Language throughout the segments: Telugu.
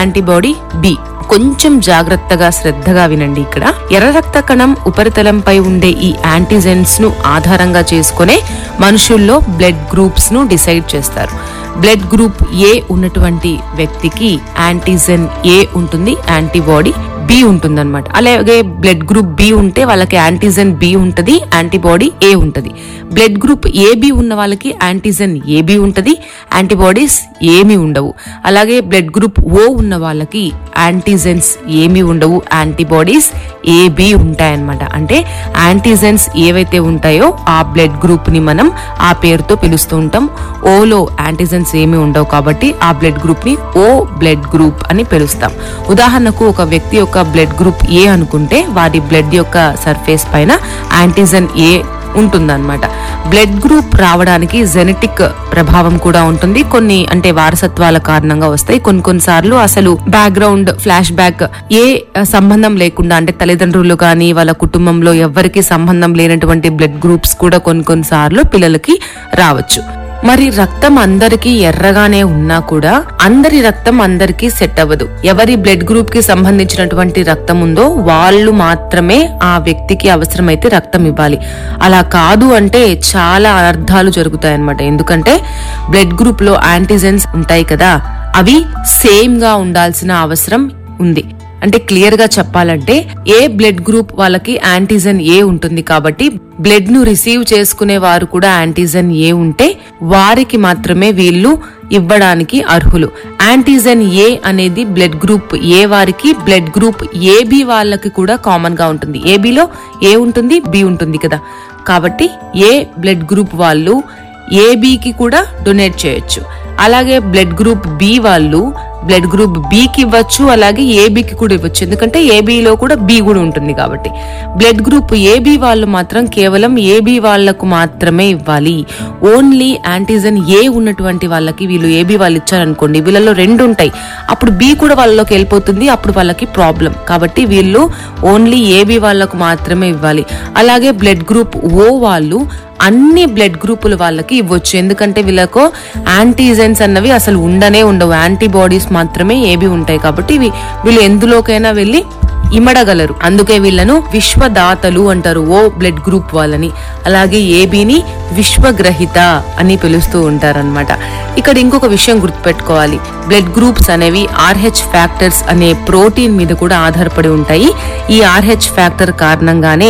యాంటీబాడీ బి కొంచెం జాగ్రత్తగా శ్రద్ధగా వినండి ఇక్కడ ఎర్ర రక్త కణం ఉపరితలంపై ఉండే ఈ యాంటీజెన్స్ ను ఆధారంగా చేసుకునే మనుషుల్లో బ్లడ్ గ్రూప్స్ ను డిసైడ్ చేస్తారు బ్లడ్ గ్రూప్ ఏ ఉన్నటువంటి వ్యక్తికి యాంటీజెన్ ఏ ఉంటుంది యాంటీబాడీ బి ఉంటుందన్నమాట అలాగే బ్లడ్ గ్రూప్ బి ఉంటే వాళ్ళకి యాంటీజెన్ బి ఉంటది యాంటీబాడీ ఏ ఉంటది బ్లడ్ గ్రూప్ ఏబి ఉన్న వాళ్ళకి యాంటీజెన్ ఏబి ఉంటది యాంటీబాడీస్ ఏమీ ఉండవు అలాగే బ్లడ్ గ్రూప్ ఓ ఉన్న వాళ్ళకి యాంటీజెన్స్ ఏమీ ఉండవు యాంటీబాడీస్ ఏబి ఉంటాయన్నమాట అంటే యాంటీజెన్స్ ఏవైతే ఉంటాయో ఆ బ్లడ్ గ్రూప్ ని మనం ఆ పేరుతో పిలుస్తూ ఉంటాం ఓలో యాంటీజెన్స్ ఏమీ ఉండవు కాబట్టి ఆ బ్లడ్ గ్రూప్ ని ఓ బ్లడ్ గ్రూప్ అని పిలుస్తాం ఉదాహరణకు ఒక వ్యక్తి యొక్క బ్లడ్ గ్రూప్ ఏ అనుకుంటే వారి బ్లడ్ యొక్క సర్ఫేస్ పైన యాంటీజెన్ ఏ ఉంటుందన్నమాట బ్లడ్ గ్రూప్ రావడానికి జెనెటిక్ ప్రభావం కూడా ఉంటుంది కొన్ని అంటే వారసత్వాల కారణంగా వస్తాయి కొన్ని కొన్నిసార్లు అసలు బ్యాక్గ్రౌండ్ ఫ్లాష్ బ్యాక్ ఏ సంబంధం లేకుండా అంటే తల్లిదండ్రులు కానీ వాళ్ళ కుటుంబంలో ఎవ్వరికి సంబంధం లేనటువంటి బ్లడ్ గ్రూప్స్ కూడా కొన్ని కొన్నిసార్లు పిల్లలకి రావచ్చు మరి రక్తం అందరికీ ఎర్రగానే ఉన్నా కూడా అందరి రక్తం అందరికీ సెట్ అవ్వదు ఎవరి బ్లడ్ గ్రూప్ కి సంబంధించినటువంటి రక్తం ఉందో వాళ్ళు మాత్రమే ఆ వ్యక్తికి అవసరమైతే రక్తం ఇవ్వాలి అలా కాదు అంటే చాలా అనర్థాలు జరుగుతాయి అన్నమాట ఎందుకంటే బ్లడ్ గ్రూప్ లో యాంటీజెన్స్ ఉంటాయి కదా అవి సేమ్ గా ఉండాల్సిన అవసరం ఉంది అంటే క్లియర్ గా చెప్పాలంటే ఏ బ్లడ్ గ్రూప్ వాళ్ళకి యాంటీజన్ ఏ ఉంటుంది కాబట్టి బ్లడ్ ను రిసీవ్ చేసుకునే వారు కూడా యాంటీజన్ ఏ ఉంటే వారికి మాత్రమే వీళ్ళు ఇవ్వడానికి అర్హులు యాంటీజన్ ఏ అనేది బ్లడ్ గ్రూప్ ఏ వారికి బ్లడ్ గ్రూప్ ఏబి వాళ్ళకి కూడా కామన్ గా ఉంటుంది ఏబిలో ఏ ఉంటుంది బి ఉంటుంది కదా కాబట్టి ఏ బ్లడ్ గ్రూప్ వాళ్ళు ఏబికి కూడా డొనేట్ చేయొచ్చు అలాగే బ్లడ్ గ్రూప్ బి వాళ్ళు బ్లడ్ గ్రూప్ బికి ఇవ్వచ్చు అలాగే ఏబికి కూడా ఇవ్వచ్చు ఎందుకంటే ఏబిలో కూడా బి కూడా ఉంటుంది కాబట్టి బ్లడ్ గ్రూప్ ఏబి వాళ్ళు మాత్రం కేవలం ఏబి వాళ్లకు మాత్రమే ఇవ్వాలి ఓన్లీ యాంటీజన్ ఏ ఉన్నటువంటి వాళ్ళకి వీళ్ళు ఏబి వాళ్ళు ఇచ్చారనుకోండి వీళ్ళలో రెండు ఉంటాయి అప్పుడు బి కూడా వాళ్ళలోకి వెళ్ళిపోతుంది అప్పుడు వాళ్ళకి ప్రాబ్లం కాబట్టి వీళ్ళు ఓన్లీ ఏబి వాళ్ళకు మాత్రమే ఇవ్వాలి అలాగే బ్లడ్ గ్రూప్ ఓ వాళ్ళు అన్ని బ్లడ్ గ్రూపుల వాళ్ళకి ఇవ్వచ్చు ఎందుకంటే వీళ్ళకు యాంటీజెన్స్ అన్నవి అసలు ఉండనే ఉండవు యాంటీబాడీస్ మాత్రమే ఏవి ఉంటాయి కాబట్టి ఇవి వీళ్ళు ఎందులోకైనా వెళ్ళి ఇమడగలరు అందుకే వీళ్ళను విశ్వదాతలు అంటారు ఓ బ్లడ్ గ్రూప్ వాళ్ళని అలాగే ఏబిని విశ్వగ్రహిత అని పిలుస్తూ ఉంటారన్నమాట ఇక్కడ ఇంకొక విషయం గుర్తుపెట్టుకోవాలి బ్లడ్ గ్రూప్స్ అనేవి ఆర్హెచ్ ఫ్యాక్టర్స్ అనే ప్రోటీన్ మీద కూడా ఆధారపడి ఉంటాయి ఈ ఆర్హెచ్ ఫ్యాక్టర్ కారణంగానే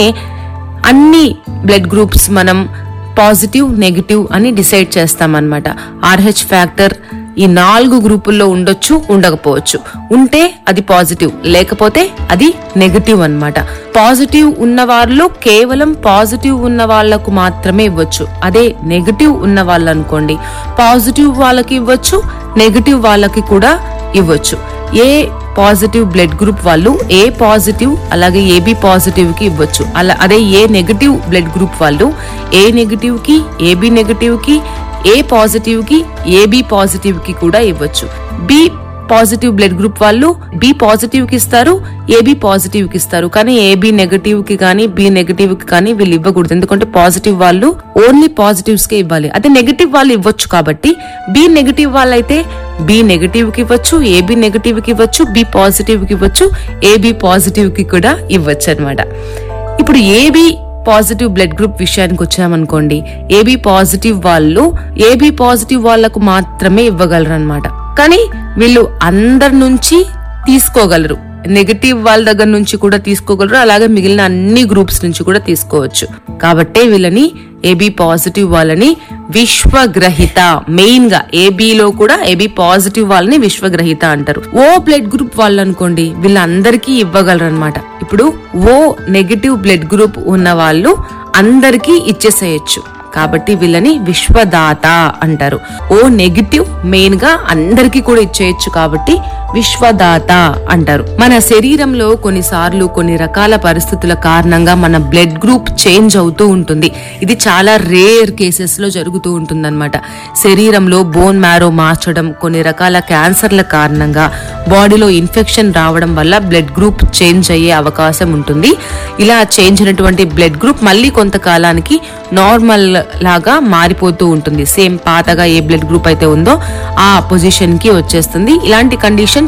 అన్ని బ్లడ్ గ్రూప్స్ మనం పాజిటివ్ నెగిటివ్ అని డిసైడ్ చేస్తామన్నమాట ఆర్హెచ్ ఫ్యాక్టర్ ఈ నాలుగు గ్రూపుల్లో ఉండొచ్చు ఉండకపోవచ్చు ఉంటే అది పాజిటివ్ లేకపోతే అది నెగటివ్ అన్నమాట పాజిటివ్ ఉన్న వారిలో కేవలం పాజిటివ్ ఉన్న వాళ్లకు మాత్రమే ఇవ్వచ్చు అదే నెగటివ్ ఉన్న వాళ్ళు అనుకోండి పాజిటివ్ వాళ్ళకి ఇవ్వచ్చు నెగటివ్ వాళ్ళకి కూడా ఇవ్వచ్చు ఏ పాజిటివ్ బ్లడ్ గ్రూప్ వాళ్ళు ఏ పాజిటివ్ అలాగే ఏబి పాజిటివ్ కి ఇవ్వచ్చు అలా అదే ఏ నెగటివ్ బ్లడ్ గ్రూప్ వాళ్ళు ఏ నెగటివ్ కి ఏబి నెగటివ్ కి ఏ పాజిటివ్ కి ఏబి పాజిటివ్ కి కూడా ఇవ్వచ్చు బి పాజిటివ్ బ్లడ్ గ్రూప్ వాళ్ళు బి పాజిటివ్ కి ఇస్తారు ఏబి పాజిటివ్ కి ఇస్తారు కానీ ఏబి నెగటివ్ కి కానీ బి నెగటివ్ కి కానీ వీళ్ళు ఇవ్వకూడదు ఎందుకంటే పాజిటివ్ వాళ్ళు ఓన్లీ పాజిటివ్స్ కే ఇవ్వాలి అదే నెగటివ్ వాళ్ళు ఇవ్వచ్చు కాబట్టి బి నెగటివ్ వాళ్ళైతే బి నెగటివ్ కి ఇవ్వచ్చు ఏబి నెగటివ్ కి ఇవ్వచ్చు బి పాజిటివ్ కి ఇవ్వచ్చు ఏబి పాజిటివ్ కి కూడా ఇవ్వచ్చు అనమాట ఇప్పుడు ఏబి పాజిటివ్ బ్లడ్ గ్రూప్ విషయానికి వచ్చామనుకోండి ఏబి పాజిటివ్ వాళ్ళు ఏబి పాజిటివ్ వాళ్ళకు మాత్రమే ఇవ్వగలరు అనమాట కానీ వీళ్ళు అందరి నుంచి తీసుకోగలరు నెగటివ్ వాళ్ళ దగ్గర నుంచి కూడా తీసుకోగలరు అలాగే మిగిలిన అన్ని గ్రూప్స్ నుంచి కూడా తీసుకోవచ్చు కాబట్టే వీళ్ళని ఏబి పాజిటివ్ వాళ్ళని విశ్వగ్రహిత మెయిన్ గా ఏబిలో కూడా ఏబి పాజిటివ్ వాళ్ళని విశ్వగ్రహిత అంటారు ఓ బ్లడ్ గ్రూప్ వాళ్ళు అనుకోండి వీళ్ళందరికీ ఇవ్వగలరు అనమాట ఇప్పుడు ఓ నెగటివ్ బ్లడ్ గ్రూప్ ఉన్న వాళ్ళు అందరికీ ఇచ్చేసేయచ్చు కాబట్టి వీళ్ళని విశ్వదాత అంటారు ఓ నెగిటివ్ మెయిన్ గా అందరికీ కూడా ఇచ్చేయచ్చు కాబట్టి విశ్వదాత అంటారు మన శరీరంలో కొన్నిసార్లు కొన్ని రకాల పరిస్థితుల కారణంగా మన బ్లడ్ గ్రూప్ చేంజ్ అవుతూ ఉంటుంది ఇది చాలా రేర్ కేసెస్ లో జరుగుతూ ఉంటుందన్నమాట శరీరంలో బోన్ మ్యారో మార్చడం కొన్ని రకాల క్యాన్సర్ల కారణంగా బాడీలో ఇన్ఫెక్షన్ రావడం వల్ల బ్లడ్ గ్రూప్ చేంజ్ అయ్యే అవకాశం ఉంటుంది ఇలా చేంజ్ అయినటువంటి బ్లడ్ గ్రూప్ మళ్ళీ కొంతకాలానికి నార్మల్ లాగా మారిపోతూ ఉంటుంది సేమ్ పాతగా ఏ బ్లడ్ గ్రూప్ అయితే ఉందో ఆ పొజిషన్ కి వచ్చేస్తుంది ఇలాంటి కండిషన్